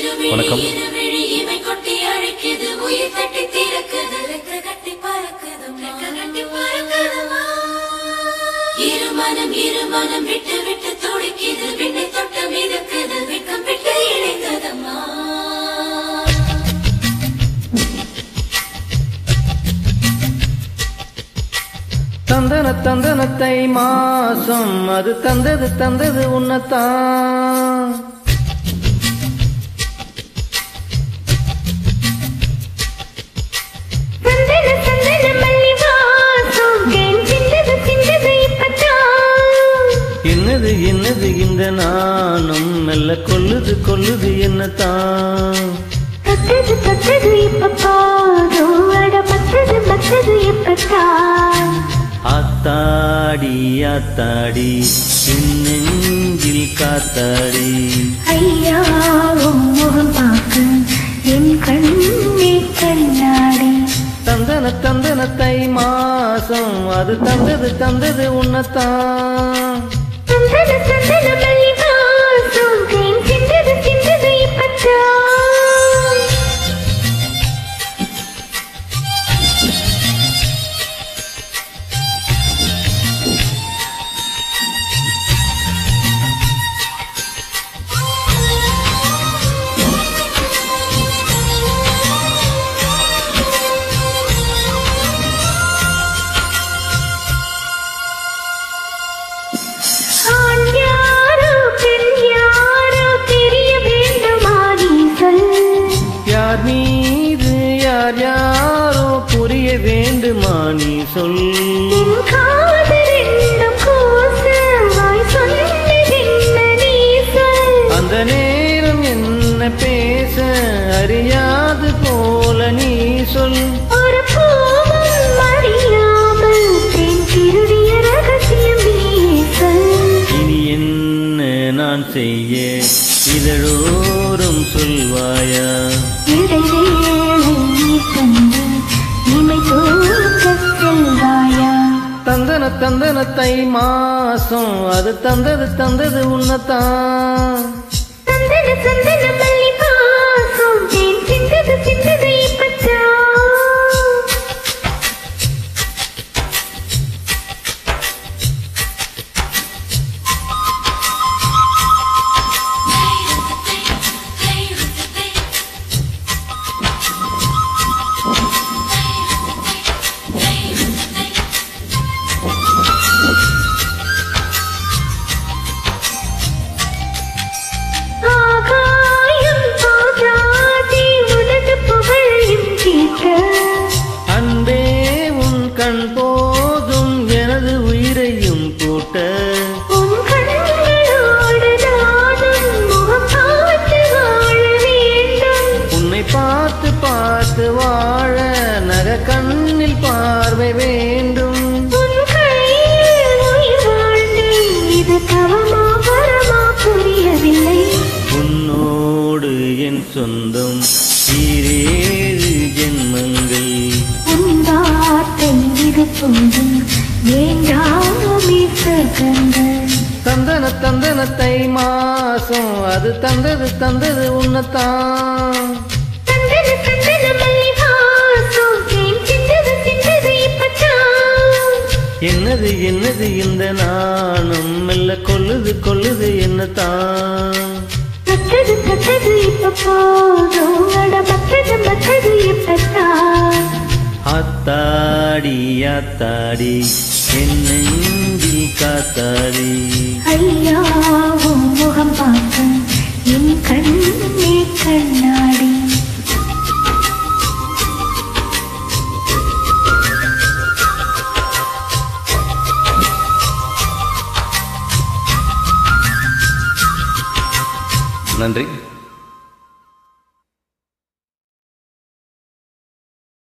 வணக்கம் இமை கொட்டி அழைக்குது உயிர் தட்டி தீரக்குது ரெக்க கட்டி பறக்குதுமா கட்டி பறக்குதுமா இருமனம் இருமனம் விட்டு விட்டு துடிக்குது விண்ணை தொட்டு மிதக்குது வெக்கம் விட்டு இணைந்ததம்மா தந்தன தந்தனத்தை மாசம் அது தந்தது தந்தது உன்னத்தான் சந்தன சந்தன மல்லி வாசம் தேன் சிந்தது சிந்தது இப்பத்தான் என்னது என்னது இந்த நானும் மெல்ல கொல்லுது கொல்லுது என்னத்தான் தொட்டது தொட்டது இப்ப போதும் அட பத்தது பத்தது இப்பத்தான் ஆத்தாடி ஆத்தாடி என் நெஞ்சில் காத்தாடி ஐயா உன் முகம் பார்க்க என் கண்ணே கண்ணாடி தந்தன தந்தனத்தை மாசம் அது தந்தது தந்தது உன்னத்தான் சந்தன சந்தன மல்லி வாசம் தேன் சிந்தது சிந்தது இப்பத்தான் ஆண் யாரோ பெண் யாரோ தெரிய வேண்டுமா நீ சொல் யார் மீது யார் யாரோ புரிய வேண்டுமா நீ சொல் என் காதல் என்னும் கூசவாய் சொன்னதென்ன நீ சொல் அந்த நேரம் என்ன பேச அறியாது போல நீ சொல் ஒரு பூவும் அறியாமல் தேன் திருடிய ரகசியம் நீ சொல் இனி என்ன நான் செய்ய இதழோறும் சொல்வாயா இடைவேளை நீ தந்து இமை தூக்கச் செல்வாயா தந்தன தந்தனத்தை மாசம் அது தந்தது தந்தது உன்னத்தான் சந்தன சந்தன மல்லி வாசம் தேன் சிந்தது சிந்தது இப்பத்தான் ஆகாயம் போதாதே உனது புகழையும் கேட்க அன்பே உன் கண் போதும் எனது உயிரையும் கூட்ட உன் கண்களோடு நானும் முகம் பார்த்து வாழ வேண்டும் உன்னை பார்த்து பார்த்து வாழ நக கண்ணில் பார்வை வேண்டும் உன் கையில் உயிர் வாழ்ந்தேன் இது தவமா வரமா புரியவில்லை உன்னோடு என் சொந்தம் ஈரேழு ஜென்மங்கள் உன் வார்த்தை இது போதும் வேண்டாமே சகங்கள் தந்தன தந்தனத்தை மாசம் அது தந்தது தந்தது உன்னத்தான் சந்தன சந்தன மல்லி வாசம் தேன் சிந்தது சிந்தது இப்பத்தான் என்னது என்னது இந்த நாணம் மெல்ல கொல்லுது கொல்லுது என்னத்தான் தொட்டது தொட்டது இப்ப போதும் அட மத்தது மத்தது இப்பத்தான் ஆத்தாடி ஆத்தாடி என் நெஞ்சில் காத்தாடி ஐயா உன் முகம் பார்க்க என் கண்ணே கண்ணாடி நன்றி